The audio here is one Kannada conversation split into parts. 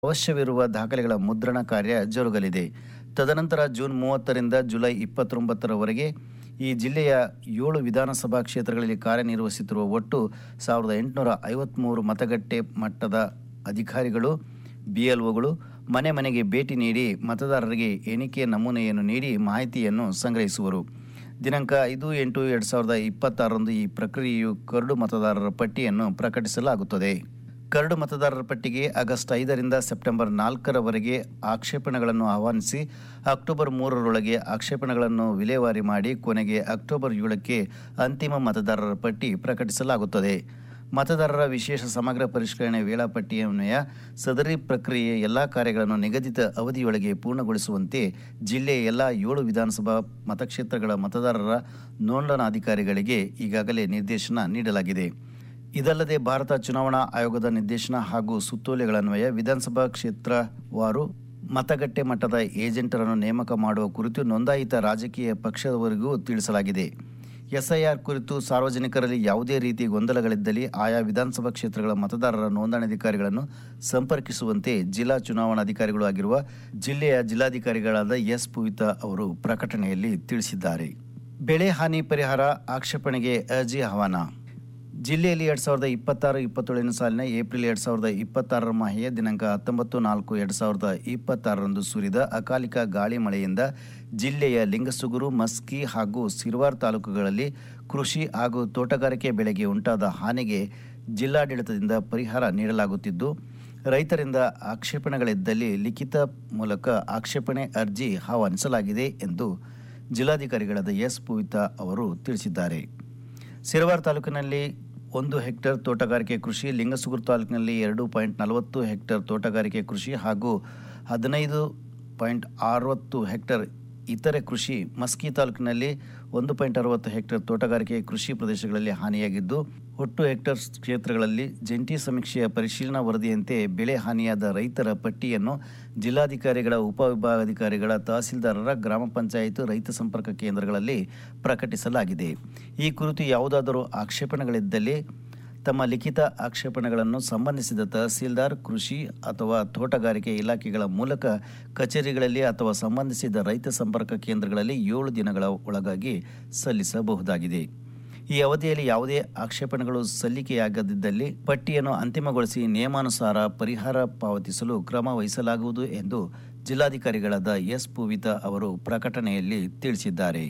ಅವಶ್ಯವಿರುವ ದಾಖಲೆಗಳ ಮುದ್ರಣ ಕಾರ್ಯ ಜರುಗಲಿದೆ ತದನಂತರ ಜೂನ್ ಮೂವತ್ತರಿಂದ ಜುಲೈ ಇಪ್ಪತ್ತೊಂಬತ್ತರವರೆಗೆ ಈ ಜಿಲ್ಲೆಯ ಏಳು ವಿಧಾನಸಭಾ ಕ್ಷೇತ್ರಗಳಲ್ಲಿ ಕಾರ್ಯನಿರ್ವಹಿಸುತ್ತಿರುವ ಒಟ್ಟು ಸಾವಿರದ ಎಂಟುನೂರ ಐವತ್ತ್ಮೂರು ಮತಗಟ್ಟೆ ಮಟ್ಟದ ಅಧಿಕಾರಿಗಳು ಬಿಎಲ್ಒಗಳು ಮನೆ ಮನೆಗೆ ಭೇಟಿ ನೀಡಿ ಮತದಾರರಿಗೆ ಎಣಿಕೆ ನಮೂನೆಯನ್ನು ನೀಡಿ ಮಾಹಿತಿಯನ್ನು ಸಂಗ್ರಹಿಸುವರು ದಿನಾಂಕ ಐದು ಎಂಟು ಎರಡು ಸಾವಿರದ ಇಪ್ಪತ್ತಾರರಂದು ಈ ಪ್ರಕ್ರಿಯೆಯು ಕರಡು ಮತದಾರರ ಪಟ್ಟಿಯನ್ನು ಪ್ರಕಟಿಸಲಾಗುತ್ತದೆ ಕರಡು ಮತದಾರರ ಪಟ್ಟಿಗೆ ಆಗಸ್ಟ್ ಐದರಿಂದ ಸೆಪ್ಟೆಂಬರ್ ನಾಲ್ಕರವರೆಗೆ ಆಕ್ಷೇಪಣೆಗಳನ್ನು ಆಹ್ವಾನಿಸಿ ಅಕ್ಟೋಬರ್ ಮೂರರೊಳಗೆ ಆಕ್ಷೇಪಣೆಗಳನ್ನು ವಿಲೇವಾರಿ ಮಾಡಿ ಕೊನೆಗೆ ಅಕ್ಟೋಬರ್ ಏಳಕ್ಕೆ ಅಂತಿಮ ಮತದಾರರ ಪಟ್ಟಿ ಪ್ರಕಟಿಸಲಾಗುತ್ತದೆ ಮತದಾರರ ವಿಶೇಷ ಸಮಗ್ರ ಪರಿಷ್ಕರಣೆ ವೇಳಾಪಟ್ಟಿಯನ್ವಯ ಸದರಿ ಪ್ರಕ್ರಿಯೆ ಎಲ್ಲ ಕಾರ್ಯಗಳನ್ನು ನಿಗದಿತ ಅವಧಿಯೊಳಗೆ ಪೂರ್ಣಗೊಳಿಸುವಂತೆ ಜಿಲ್ಲೆಯ ಎಲ್ಲ ಏಳು ವಿಧಾನಸಭಾ ಮತಕ್ಷೇತ್ರಗಳ ಮತದಾರರ ನೋಂದಣಾಧಿಕಾರಿಗಳಿಗೆ ಈಗಾಗಲೇ ನಿರ್ದೇಶನ ನೀಡಲಾಗಿದೆ ಇದಲ್ಲದೆ ಭಾರತ ಚುನಾವಣಾ ಆಯೋಗದ ನಿರ್ದೇಶನ ಹಾಗೂ ಸುತ್ತೋಲೆಗಳನ್ವಯ ವಿಧಾನಸಭಾ ಕ್ಷೇತ್ರವಾರು ಮತಗಟ್ಟೆ ಮಟ್ಟದ ಏಜೆಂಟರನ್ನು ನೇಮಕ ಮಾಡುವ ಕುರಿತು ನೋಂದಾಯಿತ ರಾಜಕೀಯ ಪಕ್ಷದವರಿಗೂ ತಿಳಿಸಲಾಗಿದೆ ಎಸ್ಐಆರ್ ಕುರಿತು ಸಾರ್ವಜನಿಕರಲ್ಲಿ ಯಾವುದೇ ರೀತಿ ಗೊಂದಲಗಳಿದ್ದಲ್ಲಿ ಆಯಾ ವಿಧಾನಸಭಾ ಕ್ಷೇತ್ರಗಳ ಮತದಾರರ ನೋಂದಣಾಧಿಕಾರಿಗಳನ್ನು ಸಂಪರ್ಕಿಸುವಂತೆ ಜಿಲ್ಲಾ ಚುನಾವಣಾಧಿಕಾರಿಗಳು ಆಗಿರುವ ಜಿಲ್ಲೆಯ ಜಿಲ್ಲಾಧಿಕಾರಿಗಳಾದ ಎಸ್ ಪುವಿತಾ ಅವರು ಪ್ರಕಟಣೆಯಲ್ಲಿ ತಿಳಿಸಿದ್ದಾರೆ ಬೆಳೆ ಹಾನಿ ಪರಿಹಾರ ಆಕ್ಷೇಪಣೆಗೆ ಅರ್ಜಿ ಆಹ್ವಾನ ಜಿಲ್ಲೆಯಲ್ಲಿ ಎರಡು ಸಾವಿರದ ಇಪ್ಪತ್ತಾರು ಇಪ್ಪತ್ತೇಳನೇ ಸಾಲಿನ ಏಪ್ರಿಲ್ ಎರಡು ಸಾವಿರದ ಇಪ್ಪತ್ತಾರರ ಮಾಹೆಯ ದಿನಾಂಕ ಹತ್ತೊಂಬತ್ತು ನಾಲ್ಕು ಎರಡು ಸಾವಿರದ ಇಪ್ಪತ್ತಾರರಂದು ಸುರಿದ ಅಕಾಲಿಕ ಗಾಳಿ ಮಳೆಯಿಂದ ಜಿಲ್ಲೆಯ ಲಿಂಗಸುಗೂರು ಮಸ್ಕಿ ಹಾಗೂ ಸಿರ್ವಾರ್ ತಾಲೂಕುಗಳಲ್ಲಿ ಕೃಷಿ ಹಾಗೂ ತೋಟಗಾರಿಕೆ ಬೆಳೆಗೆ ಉಂಟಾದ ಹಾನಿಗೆ ಜಿಲ್ಲಾಡಳಿತದಿಂದ ಪರಿಹಾರ ನೀಡಲಾಗುತ್ತಿದ್ದು ರೈತರಿಂದ ಆಕ್ಷೇಪಣೆಗಳಿದ್ದಲ್ಲಿ ಲಿಖಿತ ಮೂಲಕ ಆಕ್ಷೇಪಣೆ ಅರ್ಜಿ ಆಹ್ವಾನಿಸಲಾಗಿದೆ ಎಂದು ಜಿಲ್ಲಾಧಿಕಾರಿಗಳಾದ ಎಸ್ ಪುವಿತಾ ಅವರು ತಿಳಿಸಿದ್ದಾರೆ ಸಿರವಾರ್ ತಾಲೂಕಿನಲ್ಲಿ ಒಂದು ಹೆಕ್ಟೇರ್ ತೋಟಗಾರಿಕೆ ಕೃಷಿ ಲಿಂಗಸುಗೂರು ತಾಲೂಕಿನಲ್ಲಿ ಎರಡು ಪಾಯಿಂಟ್ ನಲವತ್ತು ಹೆಕ್ಟೇರ್ ತೋಟಗಾರಿಕೆ ಕೃಷಿ ಹಾಗೂ ಹದಿನೈದು ಪಾಯಿಂಟ್ ಅರವತ್ತು ಹೆಕ್ಟೇರ್ ಇತರೆ ಕೃಷಿ ಮಸ್ಕಿ ತಾಲೂಕಿನಲ್ಲಿ ಒಂದು ಪಾಯಿಂಟ್ ಅರವತ್ತು ಹೆಕ್ಟೇರ್ ತೋಟಗಾರಿಕೆ ಕೃಷಿ ಪ್ರದೇಶಗಳಲ್ಲಿ ಹಾನಿಯಾಗಿದ್ದು ಒಟ್ಟು ಹೆಕ್ಟೇರ್ ಕ್ಷೇತ್ರಗಳಲ್ಲಿ ಜಂಟಿ ಸಮೀಕ್ಷೆಯ ಪರಿಶೀಲನಾ ವರದಿಯಂತೆ ಬೆಳೆ ಹಾನಿಯಾದ ರೈತರ ಪಟ್ಟಿಯನ್ನು ಜಿಲ್ಲಾಧಿಕಾರಿಗಳ ಉಪವಿಭಾಗಾಧಿಕಾರಿಗಳ ತಹಸೀಲ್ದಾರರ ಗ್ರಾಮ ಪಂಚಾಯತ್ ರೈತ ಸಂಪರ್ಕ ಕೇಂದ್ರಗಳಲ್ಲಿ ಪ್ರಕಟಿಸಲಾಗಿದೆ ಈ ಕುರಿತು ಯಾವುದಾದರೂ ಆಕ್ಷೇಪಣೆಗಳಿದ್ದಲ್ಲಿ ತಮ್ಮ ಲಿಖಿತ ಆಕ್ಷೇಪಣೆಗಳನ್ನು ಸಂಬಂಧಿಸಿದ ತಹಸೀಲ್ದಾರ್ ಕೃಷಿ ಅಥವಾ ತೋಟಗಾರಿಕೆ ಇಲಾಖೆಗಳ ಮೂಲಕ ಕಚೇರಿಗಳಲ್ಲಿ ಅಥವಾ ಸಂಬಂಧಿಸಿದ ರೈತ ಸಂಪರ್ಕ ಕೇಂದ್ರಗಳಲ್ಲಿ ಏಳು ದಿನಗಳ ಒಳಗಾಗಿ ಸಲ್ಲಿಸಬಹುದಾಗಿದೆ ಈ ಅವಧಿಯಲ್ಲಿ ಯಾವುದೇ ಆಕ್ಷೇಪಣೆಗಳು ಸಲ್ಲಿಕೆಯಾಗದಿದ್ದಲ್ಲಿ ಪಟ್ಟಿಯನ್ನು ಅಂತಿಮಗೊಳಿಸಿ ನಿಯಮಾನುಸಾರ ಪರಿಹಾರ ಪಾವತಿಸಲು ಕ್ರಮ ವಹಿಸಲಾಗುವುದು ಎಂದು ಜಿಲ್ಲಾಧಿಕಾರಿಗಳಾದ ಎಸ್ ಪೂವಿತಾ ಅವರು ಪ್ರಕಟಣೆಯಲ್ಲಿ ತಿಳಿಸಿದ್ದಾರೆ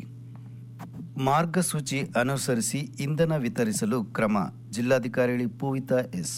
ಮಾರ್ಗಸೂಚಿ ಅನುಸರಿಸಿ ಇಂಧನ ವಿತರಿಸಲು ಕ್ರಮ ಜಿಲ್ಲಾಧಿಕಾರಿ ಪೂವಿತಾ ಎಸ್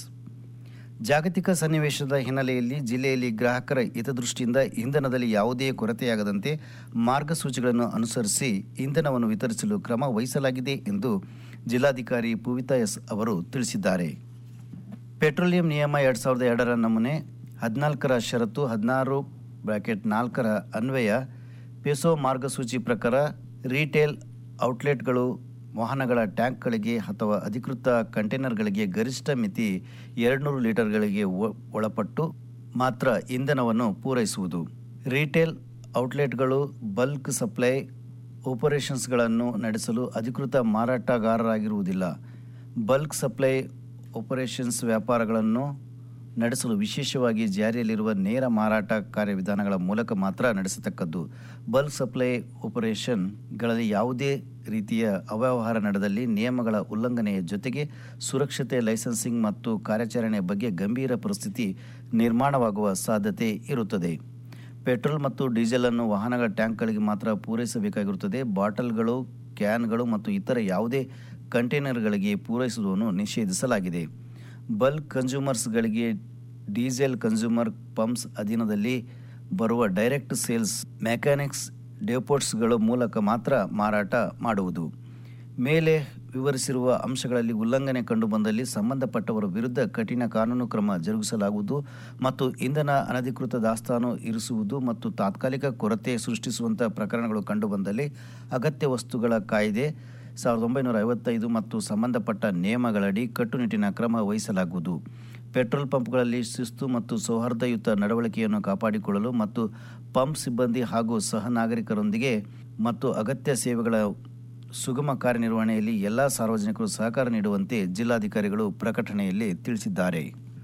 ಜಾಗತಿಕ ಸನ್ನಿವೇಶದ ಹಿನ್ನೆಲೆಯಲ್ಲಿ ಜಿಲ್ಲೆಯಲ್ಲಿ ಗ್ರಾಹಕರ ಹಿತದೃಷ್ಟಿಯಿಂದ ಇಂಧನದಲ್ಲಿ ಯಾವುದೇ ಕೊರತೆಯಾಗದಂತೆ ಮಾರ್ಗಸೂಚಿಗಳನ್ನು ಅನುಸರಿಸಿ ಇಂಧನವನ್ನು ವಿತರಿಸಲು ಕ್ರಮ ವಹಿಸಲಾಗಿದೆ ಎಂದು ಜಿಲ್ಲಾಧಿಕಾರಿ ಪೂವಿತಾ ಎಸ್ ಅವರು ತಿಳಿಸಿದ್ದಾರೆ ಪೆಟ್ರೋಲಿಯಂ ನಿಯಮ ಎರಡು ಸಾವಿರದ ಎರಡರ ನಮೂನೆ ಹದಿನಾಲ್ಕರ ಷರತ್ತು ಹದಿನಾರು ಬ್ರಾಕೆಟ್ ನಾಲ್ಕರ ಅನ್ವಯ ಪೆಸೋ ಮಾರ್ಗಸೂಚಿ ಪ್ರಕಾರ ರಿಟೇಲ್ ಔಟ್ಲೆಟ್ಗಳು ವಾಹನಗಳ ಟ್ಯಾಂಕ್ಗಳಿಗೆ ಅಥವಾ ಅಧಿಕೃತ ಕಂಟೈನರ್ಗಳಿಗೆ ಗರಿಷ್ಠ ಮಿತಿ ಎರಡುನೂರು ಲೀಟರ್ಗಳಿಗೆ ಒ- ಒಳಪಟ್ಟು ಮಾತ್ರ ಇಂಧನವನ್ನು ಪೂರೈಸುವುದು ರಿಟೇಲ್ ಔಟ್ಲೆಟ್ಗಳು ಬಲ್ಕ್ ಸಪ್ಲೈ ಆಪರೇಷನ್ಸ್ಗಳನ್ನು ನಡೆಸಲು ಅಧಿಕೃತ ಮಾರಾಟಗಾರರಾಗಿರುವುದಿಲ್ಲ ಬಲ್ಕ್ ಸಪ್ಲೈ ಆಪರೇಷನ್ಸ್ ವ್ಯಾಪಾರಗಳನ್ನು ನಡೆಸಲು ವಿಶೇಷವಾಗಿ ಜಾರಿಯಲ್ಲಿರುವ ನೇರ ಮಾರಾಟ ಕಾರ್ಯವಿಧಾನಗಳ ಮೂಲಕ ಮಾತ್ರ ನಡೆಸತಕ್ಕದ್ದು ಬಲ್ಕ್ ಸಪ್ಲೈ ಆಪರೇಷನ್ಗಳಲ್ಲಿ ಯಾವುದೇ ರೀತಿಯ ಅವ್ಯವಹಾರ ನಡೆದಲ್ಲಿ ನಿಯಮಗಳ ಉಲ್ಲಂಘನೆಯ ಜೊತೆಗೆ ಸುರಕ್ಷತೆ ಲೈಸೆನ್ಸಿಂಗ್ ಮತ್ತು ಕಾರ್ಯಾಚರಣೆ ಬಗ್ಗೆ ಗಂಭೀರ ಪರಿಸ್ಥಿತಿ ನಿರ್ಮಾಣವಾಗುವ ಸಾಧ್ಯತೆ ಇರುತ್ತದೆ ಪೆಟ್ರೋಲ್ ಮತ್ತು ಡೀಸೆಲ್ ಅನ್ನು ವಾಹನಗಳ ಟ್ಯಾಂಕ್ಗಳಿಗೆ ಮಾತ್ರ ಪೂರೈಸಬೇಕಾಗಿರುತ್ತದೆ ಬಾಟಲ್ಗಳು ಕ್ಯಾನ್ಗಳು ಮತ್ತು ಇತರ ಯಾವುದೇ ಕಂಟೈನರ್ಗಳಿಗೆ ಪೂರೈಸುವುದನ್ನು ನಿಷೇಧಿಸಲಾಗಿದೆ ಬಲ್ಕ್ ಕನ್ಸ್ಯೂಮರ್ಸ್ಗಳಿಗೆ ಡೀಸೆಲ್ ಕನ್ಸ್ಯೂಮರ್ ಪಂಪ್ಸ್ ಅಧೀನದಲ್ಲಿ ಬರುವ ಡೈರೆಕ್ಟ್ ಸೇಲ್ಸ್ ಮೆಕ್ಯಾನಿಕ್ಸ್ ಡೆಪೋಟ್ಸ್ಗಳ ಮೂಲಕ ಮಾತ್ರ ಮಾರಾಟ ಮಾಡುವುದು ಮೇಲೆ ವಿವರಿಸಿರುವ ಅಂಶಗಳಲ್ಲಿ ಉಲ್ಲಂಘನೆ ಕಂಡುಬಂದಲ್ಲಿ ಸಂಬಂಧಪಟ್ಟವರ ವಿರುದ್ಧ ಕಠಿಣ ಕಾನೂನು ಕ್ರಮ ಜರುಗಿಸಲಾಗುವುದು ಮತ್ತು ಇಂಧನ ಅನಧಿಕೃತ ದಾಸ್ತಾನು ಇರಿಸುವುದು ಮತ್ತು ತಾತ್ಕಾಲಿಕ ಕೊರತೆ ಸೃಷ್ಟಿಸುವಂಥ ಪ್ರಕರಣಗಳು ಕಂಡುಬಂದಲ್ಲಿ ಅಗತ್ಯ ವಸ್ತುಗಳ ಕಾಯ್ದೆ ಸಾವಿರದ ಒಂಬೈನೂರ ಐವತ್ತೈದು ಮತ್ತು ಸಂಬಂಧಪಟ್ಟ ನಿಯಮಗಳಡಿ ಕಟ್ಟುನಿಟ್ಟಿನ ಕ್ರಮ ವಹಿಸಲಾಗುವುದು ಪೆಟ್ರೋಲ್ ಪಂಪ್ಗಳಲ್ಲಿ ಶಿಸ್ತು ಮತ್ತು ಸೌಹಾರ್ದಯುತ ನಡವಳಿಕೆಯನ್ನು ಕಾಪಾಡಿಕೊಳ್ಳಲು ಮತ್ತು ಪಂಪ್ ಸಿಬ್ಬಂದಿ ಹಾಗೂ ಸಹ ನಾಗರಿಕರೊಂದಿಗೆ ಮತ್ತು ಅಗತ್ಯ ಸೇವೆಗಳ ಸುಗಮ ಕಾರ್ಯನಿರ್ವಹಣೆಯಲ್ಲಿ ಎಲ್ಲ ಸಾರ್ವಜನಿಕರು ಸಹಕಾರ ನೀಡುವಂತೆ ಜಿಲ್ಲಾಧಿಕಾರಿಗಳು ಪ್ರಕಟಣೆಯಲ್ಲಿ ತಿಳಿಸಿದ್ದಾರೆ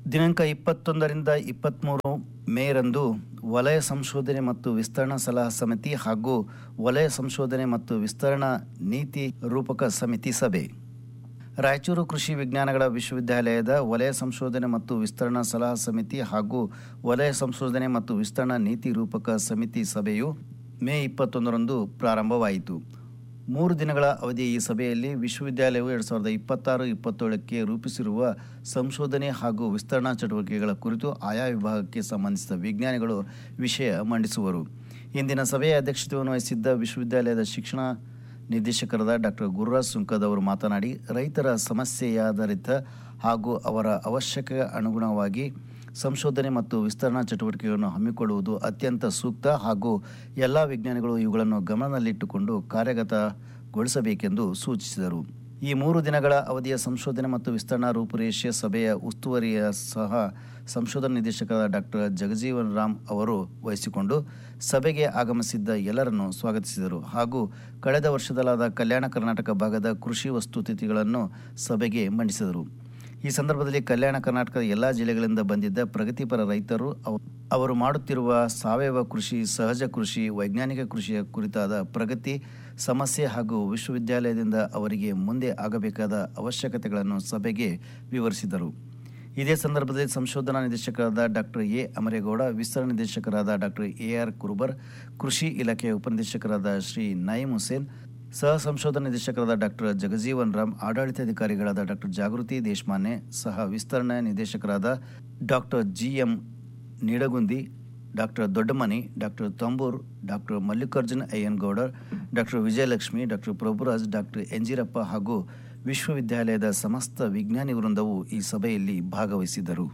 ದಿನಾಂಕ ಇಪ್ಪತ್ತೊಂದರಿಂದ ಇಪ್ಪತ್ತ್ಮೂರು ಮೇರಂದು ವಲಯ ಸಂಶೋಧನೆ ಮತ್ತು ವಿಸ್ತರಣಾ ಸಲಹಾ ಸಮಿತಿ ಹಾಗೂ ವಲಯ ಸಂಶೋಧನೆ ಮತ್ತು ವಿಸ್ತರಣಾ ನೀತಿ ರೂಪಕ ಸಮಿತಿ ಸಭೆ ರಾಯಚೂರು ಕೃಷಿ ವಿಜ್ಞಾನಗಳ ವಿಶ್ವವಿದ್ಯಾಲಯದ ವಲಯ ಸಂಶೋಧನೆ ಮತ್ತು ವಿಸ್ತರಣಾ ಸಲಹಾ ಸಮಿತಿ ಹಾಗೂ ವಲಯ ಸಂಶೋಧನೆ ಮತ್ತು ವಿಸ್ತರಣಾ ನೀತಿ ರೂಪಕ ಸಮಿತಿ ಸಭೆಯು ಮೇ ಇಪ್ಪತ್ತೊಂದರಂದು ಪ್ರಾರಂಭವಾಯಿತು ಮೂರು ದಿನಗಳ ಅವಧಿಯ ಈ ಸಭೆಯಲ್ಲಿ ವಿಶ್ವವಿದ್ಯಾಲಯವು ಎರಡು ಸಾವಿರದ ಇಪ್ಪತ್ತಾರು ಇಪ್ಪತ್ತೇಳಕ್ಕೆ ರೂಪಿಸಿರುವ ಸಂಶೋಧನೆ ಹಾಗೂ ವಿಸ್ತರಣಾ ಚಟುವಟಿಕೆಗಳ ಕುರಿತು ಆಯಾ ವಿಭಾಗಕ್ಕೆ ಸಂಬಂಧಿಸಿದ ವಿಜ್ಞಾನಿಗಳು ವಿಷಯ ಮಂಡಿಸುವರು ಇಂದಿನ ಸಭೆಯ ಅಧ್ಯಕ್ಷತೆಯನ್ನು ವಹಿಸಿದ್ದ ವಿಶ್ವವಿದ್ಯಾಲಯದ ಶಿಕ್ಷಣ ನಿರ್ದೇಶಕರಾದ ಡಾಕ್ಟರ್ ಗುರುರಾಜ್ ಸುಂಕದ್ ಅವರು ಮಾತನಾಡಿ ರೈತರ ಸಮಸ್ಯೆಯಾಧಾರಿತ ಹಾಗೂ ಅವರ ಅವಶ್ಯಕ ಅನುಗುಣವಾಗಿ ಸಂಶೋಧನೆ ಮತ್ತು ವಿಸ್ತರಣಾ ಚಟುವಟಿಕೆಗಳನ್ನು ಹಮ್ಮಿಕೊಳ್ಳುವುದು ಅತ್ಯಂತ ಸೂಕ್ತ ಹಾಗೂ ಎಲ್ಲ ವಿಜ್ಞಾನಿಗಳು ಇವುಗಳನ್ನು ಗಮನದಲ್ಲಿಟ್ಟುಕೊಂಡು ಕಾರ್ಯಗತಗೊಳಿಸಬೇಕೆಂದು ಸೂಚಿಸಿದರು ಈ ಮೂರು ದಿನಗಳ ಅವಧಿಯ ಸಂಶೋಧನೆ ಮತ್ತು ವಿಸ್ತರಣಾ ರೂಪುರೇಷೆ ಸಭೆಯ ಉಸ್ತುವಾರಿಯ ಸಹ ಸಂಶೋಧನಾ ನಿರ್ದೇಶಕರಾದ ಡಾಕ್ಟರ್ ಜಗಜೀವನ್ ರಾಮ್ ಅವರು ವಹಿಸಿಕೊಂಡು ಸಭೆಗೆ ಆಗಮಿಸಿದ್ದ ಎಲ್ಲರನ್ನು ಸ್ವಾಗತಿಸಿದರು ಹಾಗೂ ಕಳೆದ ವರ್ಷದಲ್ಲಾದ ಕಲ್ಯಾಣ ಕರ್ನಾಟಕ ಭಾಗದ ಕೃಷಿ ವಸ್ತುಸ್ಥಿತಿಗಳನ್ನು ಸಭೆಗೆ ಮಂಡಿಸಿದರು ಈ ಸಂದರ್ಭದಲ್ಲಿ ಕಲ್ಯಾಣ ಕರ್ನಾಟಕದ ಎಲ್ಲ ಜಿಲ್ಲೆಗಳಿಂದ ಬಂದಿದ್ದ ಪ್ರಗತಿಪರ ರೈತರು ಅವ- ಅವರು ಮಾಡುತ್ತಿರುವ ಸಾವಯವ ಕೃಷಿ ಸಹಜ ಕೃಷಿ ವೈಜ್ಞಾನಿಕ ಕೃಷಿಯ ಕುರಿತಾದ ಪ್ರಗತಿ ಸಮಸ್ಯೆ ಹಾಗೂ ವಿಶ್ವವಿದ್ಯಾಲಯದಿಂದ ಅವರಿಗೆ ಮುಂದೆ ಆಗಬೇಕಾದ ಅವಶ್ಯಕತೆಗಳನ್ನು ಸಭೆಗೆ ವಿವರಿಸಿದರು ಇದೇ ಸಂದರ್ಭದಲ್ಲಿ ಸಂಶೋಧನಾ ನಿರ್ದೇಶಕರಾದ ಡಾಕ್ಟರ್ ಎ ಅಮರೇಗೌಡ ವಿಸ್ತರಣಾ ನಿರ್ದೇಶಕರಾದ ಡಾಕ್ಟರ್ ಎ ಆರ್ ಕುರುಬರ್ ಕೃಷಿ ಇಲಾಖೆಯ ಉಪನಿರ್ದೇಶಕರಾದ ಶ್ರೀ ನಯೀಂ ಹುಸೇನ್ ಸಹ ಸಂಶೋಧನಾ ನಿರ್ದೇಶಕರಾದ ಡಾಕ್ಟರ್ ಜಗಜೀವನ್ ರಾಮ್ ಆಡಳಿತಾಧಿಕಾರಿಗಳಾದ ಡಾಕ್ಟರ್ ಜಾಗೃತಿ ದೇಶಮಾನೆ ಸಹ ವಿಸ್ತರಣಾ ನಿರ್ದೇಶಕರಾದ doctor G M Nidagundi doctor Doddamani doctor Tambur doctor Mallikarjun Ayyanagoudar doctor Vijayalakshmi doctor Prabhuraj doctor Enjirappa ಹಾಗೂ ವಿಶ್ವವಿದ್ಯಾಲಯದ ಸಮಸ್ತ ವಿಜ್ಞಾನಿ ವೃಂದವು ಈ ಸಭೆಯಲ್ಲಿ ಭಾಗವಹಿಸಿದ್ದರು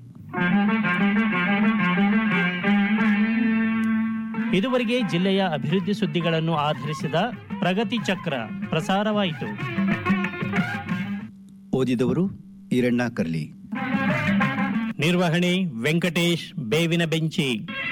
ಇದುವರೆಗೆ ಜಿಲ್ಲೆಯ ಅಭಿವೃದ್ಧಿ ಸುದ್ದಿಗಳನ್ನು ಆಧರಿಸಿದ ಪ್ರಗತಿ ಚಕ್ರ ಪ್ರಸಾರವಾಯಿತು ಓದಿದವರು ಈರಣ್ಣ ಕರ್ಲಿ ನಿರ್ವಹಣೆ ವೆಂಕಟೇಶ್ ಬೇವಿನ ಬೆಂಚಿ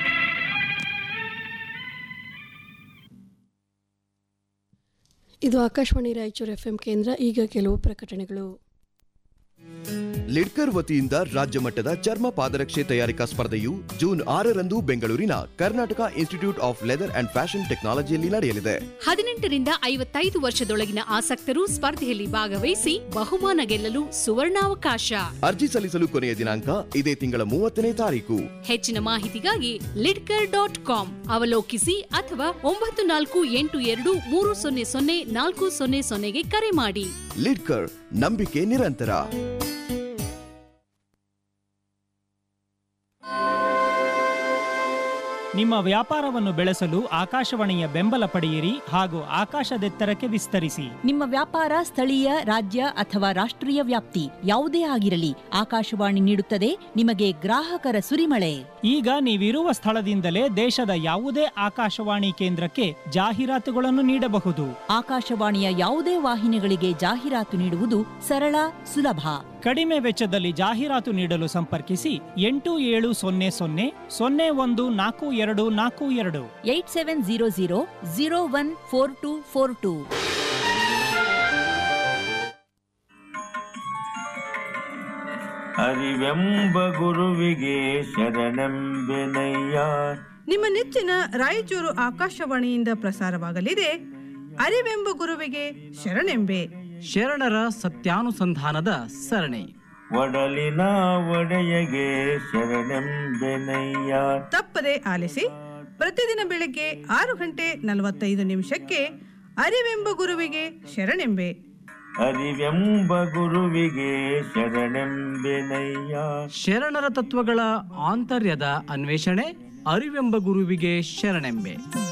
ಇದು ಆಕಾಶವಾಣಿ ರಾಯಚೂರು ಎಫ್ಎಂ ಕೇಂದ್ರ ಈಗ ಕೆಲವು ಪ್ರಕಟಣೆಗಳು ಲಿಡ್ಕರ್ ವತಿಯಿಂದ ರಾಜ್ಯ ಮಟ್ಟದ ಚರ್ಮ ಪಾದರಕ್ಷೆ ತಯಾರಿಕಾ ಸ್ಪರ್ಧೆಯು ಜೂನ್ ಆರರಂದು ಬೆಂಗಳೂರಿನ Karnataka institute of leather and fashion ಟೆಕ್ನಾಲಜಿಯಲ್ಲಿ ನಡೆಯಲಿದೆ ಹದಿನೆಂಟರಿಂದ ಐವತ್ತೈದು ವರ್ಷದೊಳಗಿನ ಆಸಕ್ತರು ಸ್ಪರ್ಧೆಯಲ್ಲಿ ಭಾಗವಹಿಸಿ ಬಹುಮಾನ ಗೆಲ್ಲಲು ಸುವರ್ಣಾವಕಾಶ ಅರ್ಜಿ ಸಲ್ಲಿಸಲು ಕೊನೆಯ ದಿನಾಂಕ ಇದೇ ತಿಂಗಳ ಮೂವತ್ತನೇ ತಾರೀಕು ಹೆಚ್ಚಿನ ಮಾಹಿತಿಗಾಗಿ ಲಿಡ್ಕರ್ ಡಾಟ್ ಕಾಮ್ ಅವಲೋಕಿಸಿ ಅಥವಾ ಒಂಬತ್ತು ನಾಲ್ಕು ಎಂಟು ಎರಡು ಮೂರು ಸೊನ್ನೆ ಸೊನ್ನೆ ನಾಲ್ಕು ಸೊನ್ನೆ ಸೊನ್ನೆಗೆ ಕರೆ ಮಾಡಿ ಲಿಡ್ಕರ್ ನಂಬಿಕೆ ನಿರಂತರ ನಿಮ್ಮ ವ್ಯಾಪಾರವನ್ನು ಬೆಳೆಸಲು ಆಕಾಶವಾಣಿಯ ಬೆಂಬಲ ಪಡೆಯಿರಿ ಹಾಗೂ ಆಕಾಶದೆತ್ತರಕ್ಕೆ ವಿಸ್ತರಿಸಿ ನಿಮ್ಮ ವ್ಯಾಪಾರ ಸ್ಥಳೀಯ ರಾಜ್ಯ ಅಥವಾ ರಾಷ್ಟ್ರೀಯ ವ್ಯಾಪ್ತಿ ಯಾವುದೇ ಆಗಿರಲಿ ಆಕಾಶವಾಣಿ ನೀಡುತ್ತದೆ ನಿಮಗೆ ಗ್ರಾಹಕರ ಸುರಿಮಳೆ ಈಗ ನೀವಿರುವ ಸ್ಥಳದಿಂದಲೇ ದೇಶದ ಯಾವುದೇ ಆಕಾಶವಾಣಿ ಕೇಂದ್ರಕ್ಕೆ ಜಾಹೀರಾತುಗಳನ್ನು ನೀಡಬಹುದು ಆಕಾಶವಾಣಿಯ ಯಾವುದೇ ವಾಹಿನಿಗಳಿಗೆ ಜಾಹೀರಾತು ನೀಡುವುದು ಸರಳ ಸುಲಭ ಕಡಿಮೆ ವೆಚ್ಚದಲ್ಲಿ ಜಾಹೀರಾತು ನೀಡಲು ಸಂಪರ್ಕಿಸಿ ಎಂಟು ಏಳು ಸೊನ್ನೆ ಸೊನ್ನೆ ಸೊನ್ನೆ ಒಂದು ನಾಲ್ಕು ಎರಡು ನಾಲ್ಕು ಎರಡು eight seven zero zero zero one four two four two ಅರಿವೆಂಬ ಗುರುವಿಗೆ ಶರಣೆಂಬೆನಯ್ಯ ನಿಮ್ಮ ನೆಚ್ಚಿನ ರಾಯಚೂರು ಆಕಾಶವಾಣಿಯಿಂದ ಪ್ರಸಾರವಾಗಲಿದೆ ಅರಿವೆಂಬ ಗುರುವಿಗೆ ಶರಣೆಂಬೆ ಶರಣರ ಸತ್ಯಾನುಸಂಧಾನದ ಸರಣಿ ಒಡಲಿನ ಒಡೆಯಗೆ ಶರಣೆಂಬೆನಯ್ಯ ತಪ್ಪದೆ ಆಲಿಸಿ ಪ್ರತಿದಿನ ಬೆಳಗ್ಗೆ ಆರು ಗಂಟೆ ನಲವತ್ತೈದು ನಿಮಿಷಕ್ಕೆ ಅರಿವೆಂಬ ಗುರುವಿಗೆ ಶರಣೆಂಬೆ ಅರಿವೆಂಬ ಗುರುವಿಗೆ ಶರಣೆಂಬೆನಯ್ಯ ಶರಣರ ತತ್ವಗಳ ಆಂತರ್ಯದ ಅನ್ವೇಷಣೆ ಅರಿವೆಂಬ ಗುರುವಿಗೆ ಶರಣೆಂಬೆ